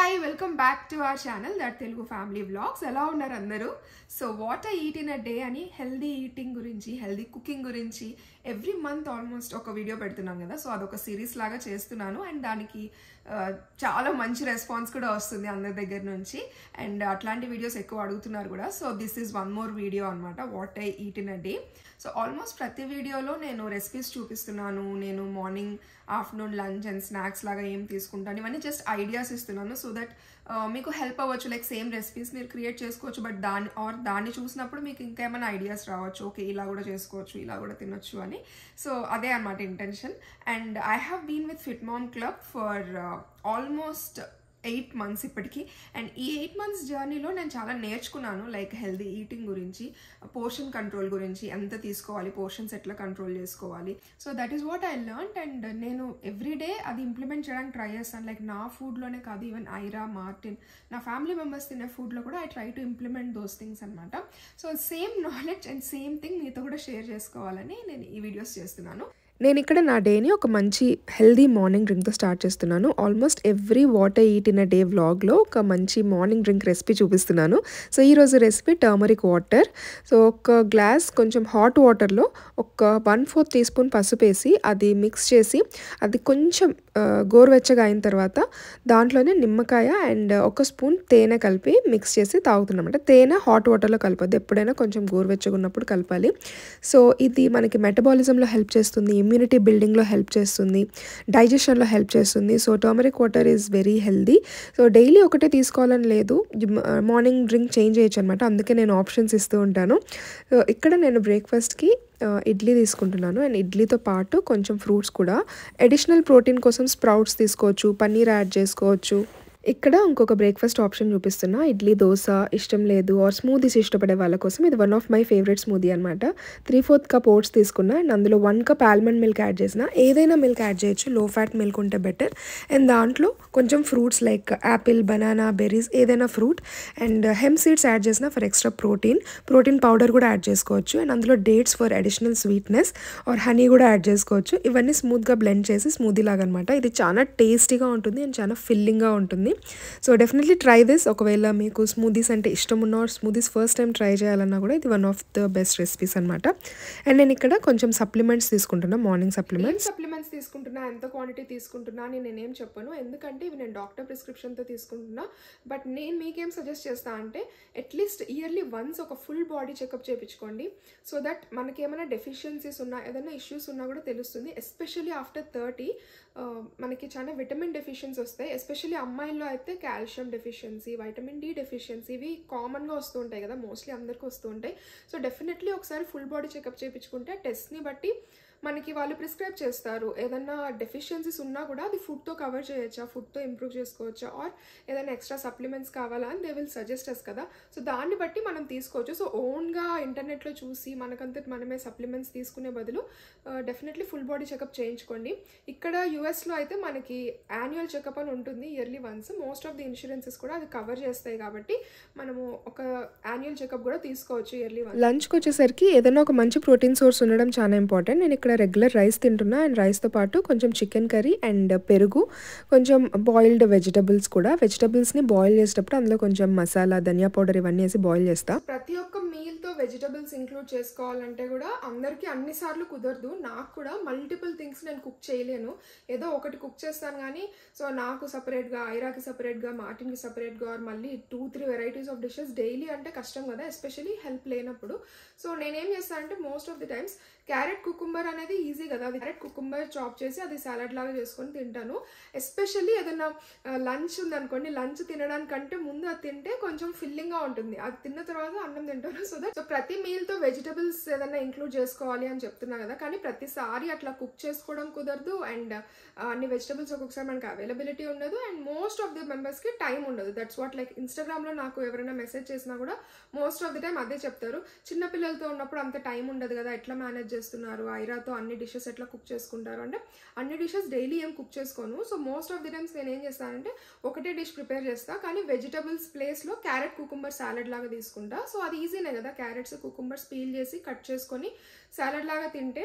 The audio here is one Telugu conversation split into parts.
hi welcome back to our channel that Telugu family vlogs ఎలా ఉన్నారు అందరూ so what I eat in a day అని హెల్దీ ఈటింగ్ గురించి హెల్దీ కుకింగ్ గురించి ఎవ్రీ మంత్ ఆల్మోస్ట్ ఒక వీడియో పెడుతున్నాను కదా సో అదొక సిరీస్ లాగా చేస్తున్నాను అండ్ దానికి ఆ, చాలా మంచి రెస్పాన్స్ కూడా వస్తుంది అందరి దగ్గర నుంచి అండ్ అట్లాంటి వీడియోస్ ఎక్కువ అడుగుతున్నారు కూడా so this is one more video అనమాట what I eat in a day so almost ప్రతి వీడియోలో నేను రెసిపీస్ చూపిస్తున్నాను నేను morning afternoon lunch and snacks లాగా ఏం తీసుకుంటాను ఇవన్నీ జస్ట్ ఐడియాస్ ఇస్తున్నాను సో దట్ మీకు హెల్ప్ అవ్వచ్చు లైక్ సేమ్ రెసిపీస్ మీరు క్రియేట్ చేసుకోవచ్చు బట్ దాన్ని ఆర్ దాన్ని చూసినప్పుడు మీకు ఇంకేమైనా ఐడియాస్ రావచ్చు ఓకే ఇలా కూడా చేసుకోవచ్చు ఇలా కూడా తినొచ్చు అని సో అదే అనమాట intention and I have been with fit mom club for almost eight months ఇప్పటికీ అండ్ ఈ ఎయిట్ మంత్స్ జర్నీలో నేను చాలా నేర్చుకున్నాను లైక్ హెల్దీ ఈటింగ్ గురించి పోర్షన్ కంట్రోల్ గురించి ఎంత తీసుకోవాలి పోర్షన్స్ ఎట్లా కంట్రోల్ చేసుకోవాలి so that is what I learn and నేను ఎవ్రీడే అది ఇంప్లిమెంట్ చేయడానికి ట్రై చేస్తాను లైక్ నా ఫుడ్లోనే కాదు ఈవెన్ ఐరా మార్టిన్ నా ఫ్యామిలీ మెంబర్స్ తినే ఫుడ్లో కూడా I try to implement those things అనమాట so same knowledge and same thing మీతో కూడా షేర్ చేసుకోవాలని నేను ఈ వీడియోస్ చేస్తున్నాను నేను ఇక్కడ నా డేని ఒక మంచి హెల్దీ మార్నింగ్ డ్రింక్తో స్టార్ట్ చేస్తున్నాను almost every water eat in a day వ్లాగ్లో ఒక మంచి మార్నింగ్ డ్రింక్ రెసిపీ చూపిస్తున్నాను సో ఈరోజు రెసిపీ టర్మరిక్ వాటర్ సో ఒక గ్లాస్ కొంచెం హాట్ వాటర్లో ఒక వన్ ఫోర్త్ టీ స్పూన్ పసుపు వేసి అది మిక్స్ చేసి అది కొంచెం ఆ, గోరువెచ్చగా అయిన తర్వాత దాంట్లోనే నిమ్మకాయ అండ్ ఒక స్పూన్ తేనె కలిపి మిక్స్ చేసి తాగుతున్నాం అంటే తేనె హాట్ వాటర్లో కలపద్దు ఎప్పుడైనా కొంచెం గోరువెచ్చగా ఉన్నప్పుడు కలపాలి సో ఇది మనకి మెటబాలిజంలో హెల్ప్ చేస్తుంది ఇమ్యూనిటీ బిల్డింగ్లో హెల్ప్ చేస్తుంది డైజెషన్లో హెల్ప్ చేస్తుంది so turmeric water is very healthy so daily ఒకటే తీసుకోవాలని లేదు మార్నింగ్ డ్రింక్ చేంజ్ చేయొచ్చు అనమాట అందుకే నేను ఆప్షన్స్ ఇస్తూ ఉంటాను సో ఇక్కడ నేను బ్రేక్ఫాస్ట్కి ఇడ్లీ తీసుకుంటున్నాను అండ్ ఇడ్లీతో పాటు కొంచెం ఫ్రూట్స్ కూడా అడిషనల్ ప్రోటీన్ కోసం స్ప్రౌట్స్ తీసుకోవచ్చు పన్నీర్ యాడ్ చేసుకోవచ్చు ఇక్కడ ఇంకొక బ్రేక్ఫాస్ట్ ఆప్షన్ చూపిస్తున్నా ఇడ్లీ దోశ ఇష్టం లేదు ఆర్ స్మూదీస్ ఇష్టపడే వాళ్ళ కోసం ఇది one of my favourite smoothie అనమాట త్రీ ఫోర్త్ కప్ ఓట్స్ తీసుకున్నా అండ్ అందులో one cup almond milk add చేసిన ఏదైనా మిల్క్ యాడ్ చేయొచ్చు లో ఫ్యాట్ మిల్క్ ఉంటే బెటర్ అండ్ దాంట్లో కొంచెం fruits like apple banana berries ఏదైనా fruit and hemp seeds add చేసిన for extra protein protein powder కూడా యాడ్ చేసుకోవచ్చు అండ్ అందులో dates for additional sweetness or honey కూడా యాడ్ చేసుకోవచ్చు ఇవన్నీ స్మూత్గా బ్లెండ్ చేసి స్మూదీ లాగా అనమాట ఇది చాలా టేస్టీగా ఉంటుంది అండ్ చాలా ఫిల్లింగ్గా ఉంటుంది సో డెఫినెట్లీ ట్రై దిస్ ఒకవేళ మీకు స్మూదీస్ అంటే ఇష్టం ఉన్న స్మూదీస్ ఫస్ట్ టైం ట్రై చేయాలన్నా కూడా ఇది one of the best recipes అనమాట అండ్ నేను ఇక్కడ కొంచెం సప్లిమెంట్స్ తీసుకుంటున్నా మార్నింగ్ ఏం సప్లిమెంట్స్ సప్లిమెంట్స్ తీసుకుంటున్నా ఎంత క్వాంటిటీ తీసుకుంటున్నా అని నేనేం చెప్పను ఎందుకంటే ఇవి నేను డాక్టర్ ప్రిస్క్రిప్షన్తో తీసుకుంటున్నా బట్ నేను మీకేం సజెస్ట్ చేస్తా అంటే అట్లీస్ట్ ఇయర్లీ వన్స్ ఒక ఫుల్ బాడీ చెకప్ చేయించుకోండి సో దట్ మనకి ఏమైనా డెఫిషియన్సీస్ ఉన్నా ఏదైనా ఇష్యూస్ ఉన్నా కూడా తెలుస్తుంది ఎస్పెషల్లీ ఆఫ్టర్ థర్టీ మనకి చాలా విటమిన్ డెఫిషియన్స్ వస్తాయి ఎస్పెషల్లీ అమ్మాయిల్లో అయితే calcium deficiency vitamin D deficiency ఇవి కామన్గా వస్తూ ఉంటాయి కదా మోస్ట్లీ అందరికీ వస్తూ ఉంటాయి సో డెఫినెట్లీ ఒకసారి ఫుల్ బాడీ చెకప్ చేయించుకుంటే టెస్ట్ని బట్టి మనకి వాళ్ళు ప్రిస్క్రైబ్ చేస్తారు ఏదన్నా డెఫిషియన్సీస్ ఉన్నా కూడా అది ఫుడ్తో కవర్ చేయొచ్చా ఫుడ్తో ఇంప్రూవ్ చేసుకోవచ్చా ఆర్ ఏదైనా ఎక్స్ట్రా సప్లిమెంట్స్ కావాలా అని దే విల్ సజెస్ట్ అస్ కదా సో దాన్ని బట్టి మనం తీసుకోవచ్చు సో ఓన్గా ఇంటర్నెట్లో చూసి మనకంతటి మనమే సప్లిమెంట్స్ తీసుకునే బదులు డెఫినెట్లీ ఫుల్ బాడీ చెకప్ చేయించుకోండి ఇక్కడ యూఎస్లో అయితే మనకి యాన్యువల్ చెకప్ అని ఉంటుంది yearly once most of the insurances కూడా అది కవర్ చేస్తాయి కాబట్టి మనము ఒక యాన్యువల్ చెకప్ కూడా తీసుకోవచ్చు ఇయర్లీ వన్స్ లంచ్కి వచ్చేసరికి ఏదైనా ఒక మంచి ప్రోటీన్ సోర్స్ ఉండడం చాలా ఇంపార్టెంట్ నేను ఇక్కడ రెగ్యులర్ రైస్ తింటున్నా అండ్ రైస్తో పాటు కొంచెం చికెన్ కర్రీ అండ్ పెరుగు కొంచెం బాయిల్డ్ వెజిటబుల్స్ కూడా వెజిటబుల్స్ని బాయిల్ చేసేటప్పుడు అందులో కొంచెం మసాలా ధనియా పౌడర్ ఇవన్నీ వేసి బాయిల్ చేస్తా ప్రతి ఒక్క మీల్తో వెజిటబుల్స్ ఇంక్లూడ్ చేసుకోవాలంటే కూడా అందరికీ అన్నిసార్లు కుదరదు నాకు కూడా మల్టిపుల్ థింగ్స్ నేను కుక్ చేయలేను ఏదో ఒకటి కుక్ చేస్తాను కానీ సో నాకు సపరేట్గా ఐరాకి సపరేట్గా మార్టిన్కి సపరేట్గా ఆర్ మళ్ళీ two three varieties of dishes daily అంటే కష్టం కదా ఎస్పెషలీ హెల్ప్ లేనప్పుడు సో నేనేం చేస్తానంటే most of the times carrot cucumber అనేది ఈజీ కదా అది క్యారెట్ కుకుంబర్ చాప్ చేసి అది సాలడ్ లాగా చేసుకొని తింటాను ఎస్పెషల్లీ ఏదైనా లంచ్ ఉందనుకోండి లంచ్ తినడానికంటే ముందు అది తింటే కొంచెం ఫిల్లింగ్గా ఉంటుంది అది తిన్న తర్వాత అన్నం తింటాను సో దట్ సో ప్రతి మీల్తో వెజిటబుల్స్ ఏదైనా ఇంక్లూడ్ చేసుకోవాలి అని చెప్తున్నా కదా కానీ ప్రతిసారి అట్లా కుక్ చేసుకోవడం కుదరదు అండ్ అన్ని వెజిటబుల్స్ ఒక్కొక్కసారి మనకి అవైలబిలిటీ ఉండదు అండ్ మోస్ట్ ఆఫ్ ది మెంబర్స్కి టైం ఉండదు దట్స్ వాట్ లైక్ ఇన్స్టాగ్రామ్లో నాకు ఎవరైనా మెసేజ్ చేసినా కూడా మోస్ట్ ఆఫ్ ది టైం అదే చెప్తారు చిన్న పిల్లలతో ఉన్నప్పుడు అంత టైం ఉండదు కదా ఎట్లా మేనేజ్ చేస్తున్నారు ఐరాతో అన్ని డిషెస్ ఎట్లా కుక్ చేసుకుంటారు అంటే అన్ని డిషెస్ డైలీ ఏం కుక్ చేసుకోను so most of the times నేను ఏం చేస్తానంటే ఒకటే డిష్ ప్రిపేర్ చేస్తా కానీ వెజిటబుల్స్ ప్లేస్లో క్యారెట్ కుకుంబర్ సాలడ్ లాగా తీసుకుంటా సో అది ఈజీనే కదా క్యారెట్స్ కుకుంబర్స్ పీల్ చేసి కట్ చేసుకొని సాలడ్ లాగా తింటే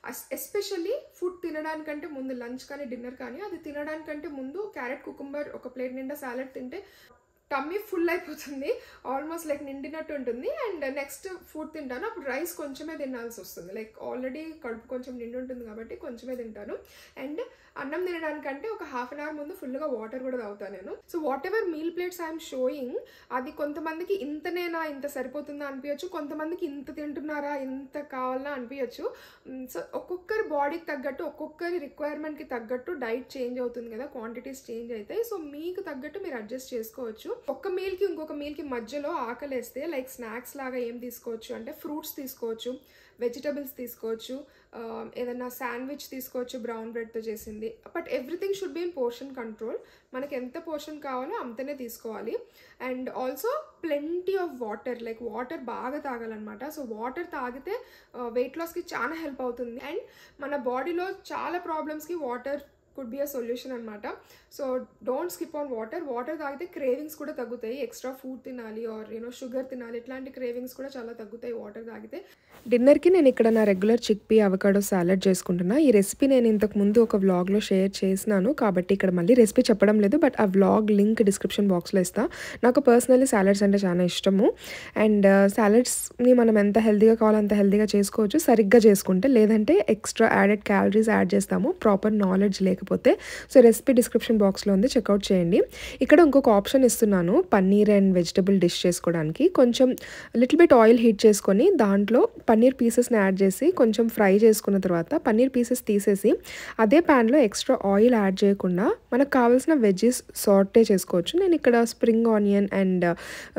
ఎస్పెషల్లీ ఫుడ్ తినడానికంటే ముందు లంచ్ కానీ డిన్నర్ కానీ అది తినడానికంటే ముందు క్యారెట్ కుకుంబర్ ఒక ప్లేట్ నిండా సాలెడ్ తింటే టమ్మీ ఫుల్ అయిపోతుంది ఆల్మోస్ట్ లైక్ నిండినట్టు ఉంటుంది అండ్ నెక్స్ట్ ఫుడ్ తింటాను అప్పుడు రైస్ కొంచెమే తినాల్సి వస్తుంది లైక్ ఆల్రెడీ కడుపు కొంచెం నిండి ఉంటుంది కాబట్టి కొంచెమే తింటాను అండ్ అన్నం తినడానికంటే ఒక హాఫ్ అన్ అవర్ ముందు ఫుల్గా వాటర్ కూడా తాగుతాను నేను so whatever meal plates I'm showing అది కొంతమందికి ఇంతనేనా ఇంత సరిపోతుందా అనిపించచ్చు కొంతమందికి ఇంత తింటున్నారా ఇంత కావాలా అనిపించచ్చు సో ఒక్కొక్కరి బాడీకి తగ్గట్టు ఒక్కొక్కరి రిక్వైర్మెంట్కి తగ్గట్టు డైట్ చేంజ్ అవుతుంది కదా క్వాంటిటీస్ చేంజ్ అవుతాయి సో మీకు తగ్గట్టు మీరు అడ్జస్ట్ చేసుకోవచ్చు ఒక్క మీల్కి ఇంకొక మీల్కి మధ్యలో ఆకలేస్తే లైక్ స్నాక్స్ లాగా ఏం తీసుకోవచ్చు అంటే ఫ్రూట్స్ తీసుకోవచ్చు వెజిటబుల్స్ తీసుకోవచ్చు ఏదైనా శాండ్విచ్ తీసుకోవచ్చు బ్రౌన్ బ్రెడ్తో చేసింది but everything should be in portion control మనకి ఎంత పోర్షన్ కావాలో అంతనే తీసుకోవాలి and also plenty of water like water బాగా తాగాలన్నమాట సో వాటర్ తాగితే వెయిట్ లాస్కి చాలా హెల్ప్ అవుతుంది అండ్ మన బాడీలో చాలా ప్రాబ్లమ్స్కి water could be a solution అనమాట so don't skip on water water తాగితే క్రేవింగ్స్ కూడా తగ్గుతాయి ఎక్స్ట్రా ఫుడ్ తినాలి ఆర్ యూనో షుగర్ తినాలి ఇట్లాంటి క్రేవింగ్స్ కూడా చాలా తగ్గుతాయి వాటర్ తాగితే డిన్నర్కి నేను ఇక్కడ నా regular chickpea avocado salad చేసుకుంటున్నా ఈ రెసిపీ నేను ఇంతకు ముందు ఒక వ్లాగ్లో షేర్ చేసినాను కాబట్టి ఇక్కడ మళ్ళీ రెసిపీ చెప్పడం లేదు బట్ ఆ వ్లాగ్ లింక్ డిస్క్రిప్షన్ బాక్స్లో ఇస్తా నాకు పర్సనల్లీ సాలడ్స్ అంటే చాలా ఇష్టము అండ్ సాలడ్స్ని మనం ఎంత హెల్తీగా కావాలో అంత హెల్తీగా చేసుకోవచ్చు సరిగ్గా చేసుకుంటే లేదంటే ఎక్స్ట్రా యాడెడ్ క్యాలరీస్ యాడ్ చేస్తాము ప్రాపర్ నాలెడ్జ్ లేకపోతే సో రెసిపీ డిస్క్రిప్షన్ బాక్స్లో ఉంది చెక్అవుట్ చేయండి ఇక్కడ ఇంకొక ఆప్షన్ ఇస్తున్నాను పన్నీర్ అండ్ వెజిటబుల్ డిష్ చేసుకోవడానికి కొంచెం లిటిల్ బిట్ ఆయిల్ హీట్ చేసుకొని దాంట్లో పన్నీర్ పీసెస్ని యాడ్ చేసి కొంచెం ఫ్రై చేసుకున్న తర్వాత పన్నీర్ పీసెస్ తీసేసి అదే ప్యాన్లో ఎక్స్ట్రా ఆయిల్ యాడ్ చేయకుండా మనకు కావాల్సిన వెజ్జెస్ సార్టే చేసుకోవచ్చు నేను ఇక్కడ స్ప్రింగ్ ఆనియన్ అండ్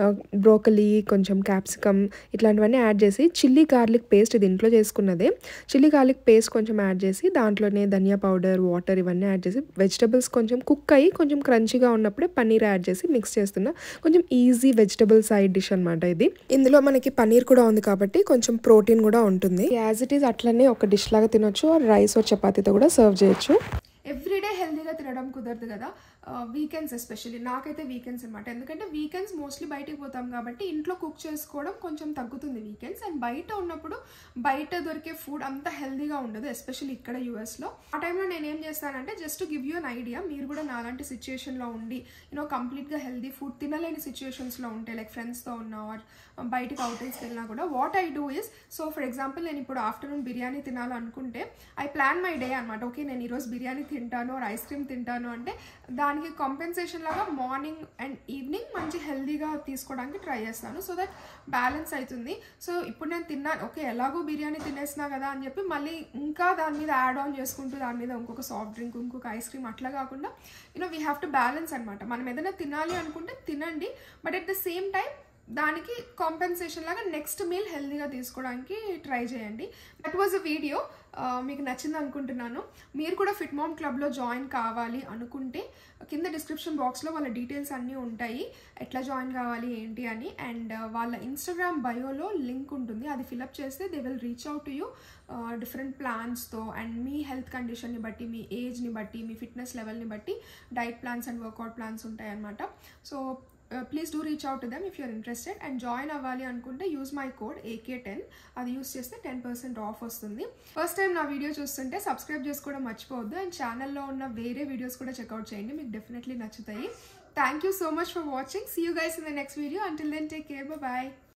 బ్రోకలీ కొంచెం క్యాప్సికమ్ ఇట్లాంటివన్నీ యాడ్ చేసి చిల్లీ గార్లిక్ పేస్ట్ ఇది ఇంట్లో చేసుకున్నదే చిల్లీ గార్లిక్ పేస్ట్ కొంచెం యాడ్ చేసి దాంట్లోనే ధనియా పౌడర్ వాటర్ ఇవన్నీ యాడ్ చేసి వెజిటబుల్స్ కొంచెం కుక్ అయ్యి కొంచెం క్రంచీగా ఉన్నప్పుడే పన్నీర్ యాడ్ చేసి మిక్స్ చేస్తున్నా కొంచెం ఈజీ వెజిటబుల్ సైడ్ డిష్ అనమాట ఇది ఇందులో మనకి పన్నీర్ కూడా ఉంది కాబట్టి కొంచెం ప్రోటీన్ కూడా ఉంటుంది యాజ్ ఇట్ ఈస్ అట్లనే ఒక డిష్ లాగా తినొచ్చు రైస్ ఆర్ చపాతీతో కూడా సర్వ్ చేయొచ్చు ఎవ్రీడే హెల్తీగా తినడం కుదరదు కదా వీకెండ్స్ ఎస్పెషల్లీ నాకైతే వీకెండ్స్ అనమాట ఎందుకంటే వీకెండ్స్ మోస్ట్లీ బయటికి పోతాం కాబట్టి ఇంట్లో కుక్ చేసుకోవడం కొంచెం తగ్గుతుంది వీకెండ్స్ అండ్ బయట ఉన్నప్పుడు బయట దొరికే ఫుడ్ అంత హెల్తీగా ఉండదు ఎస్పెషల్లీ ఇక్కడ యూఎస్లో ఆ టైంలో నేను ఏం చేస్తానంటే just give you an idea మీరు కూడా నాలాంటి సిచ్యుయేషన్లో ఉండి యూనో కంప్లీట్గా హెల్తీ ఫుడ్ తినలేని సిచ్యుయేషన్స్లో ఉంటే లైక్ ఫ్రెండ్స్తో ఉన్నా ఆర్ బయటకు అవుటింగ్స్కి వెళ్ళినా కూడా what I do is so for example నేను ఇప్పుడు ఆఫ్టర్నూన్ బిర్యానీ తినాలనుకుంటే ఐ ప్లాన్ మై డే అనమాట ఓకే నేను ఈరోజు బిర్యానీ తింటాను ఆర్ ఐస్ క్రీమ్ తింటాను అంటే దానికి కాంపెన్సేషన్ లాగా మార్నింగ్ అండ్ ఈవినింగ్ మంచి హెల్దీగా తీసుకోవడానికి ట్రై చేస్తాను సో దట్ బ్యాలెన్స్ అవుతుంది సో ఇప్పుడు నేను తిన్నాను ఓకే ఎలాగో బిర్యానీ తినేసినా కదా అని చెప్పి మళ్ళీ ఇంకా దాని మీద యాడ్ ఆన్ చేసుకుంటూ దాని మీద ఇంకొక సాఫ్ట్ డ్రింక్ ఇంకొక ఐస్ క్రీమ్ అట్లా కాకుండా you know we have to balance అనమాట మనం ఏదైనా తినాలి అనుకుంటే తినండి but at the same time దానికి కాంపెన్సేషన్ లాగా నెక్స్ట్ మీల్ హెల్తీగా తీసుకోవడానికి ట్రై చేయండి దట్ వాజ్ అ వీడియో మీకు నచ్చింది అనుకుంటున్నాను మీరు కూడా ఫిట్ మామ్ క్లబ్లో జాయిన్ కావాలి అనుకుంటే కింద డిస్క్రిప్షన్ బాక్స్లో వాళ్ళ డీటెయిల్స్ అన్నీ ఉంటాయి ఎట్లా జాయిన్ కావాలి ఏంటి అని అండ్ వాళ్ళ ఇన్స్టాగ్రామ్ బయోలో లింక్ ఉంటుంది అది ఫిలప్ చేస్తే they will reach out to you different ప్లాన్స్తో అండ్ మీ హెల్త్ కండిషన్ని బట్టి మీ ఏజ్ని బట్టి మీ ఫిట్నెస్ లెవెల్ని బట్టి diet plans and workout plans ఉంటాయి అన్నమాట so please do reach out to them if you are interested and join అవ్వాలి అనుకుంటే use my code AK ten అది యూస్ చేస్తే టెన్ పర్సెంట్ ఆఫ్ వస్తుంది ఫస్ట్ టైం నా వీడియో చూస్తుంటే సబ్స్క్రైబ్ చేసుకోవడం మర్చిపోవద్దు అండ్ ఛానల్లో ఉన్న వేరే వీడియోస్ కూడా చెక్అవుట్ చేయండి మీకు డెఫినెట్లీ నచ్చుతాయి thank you so much for watching see you guys in the next video until then take care bye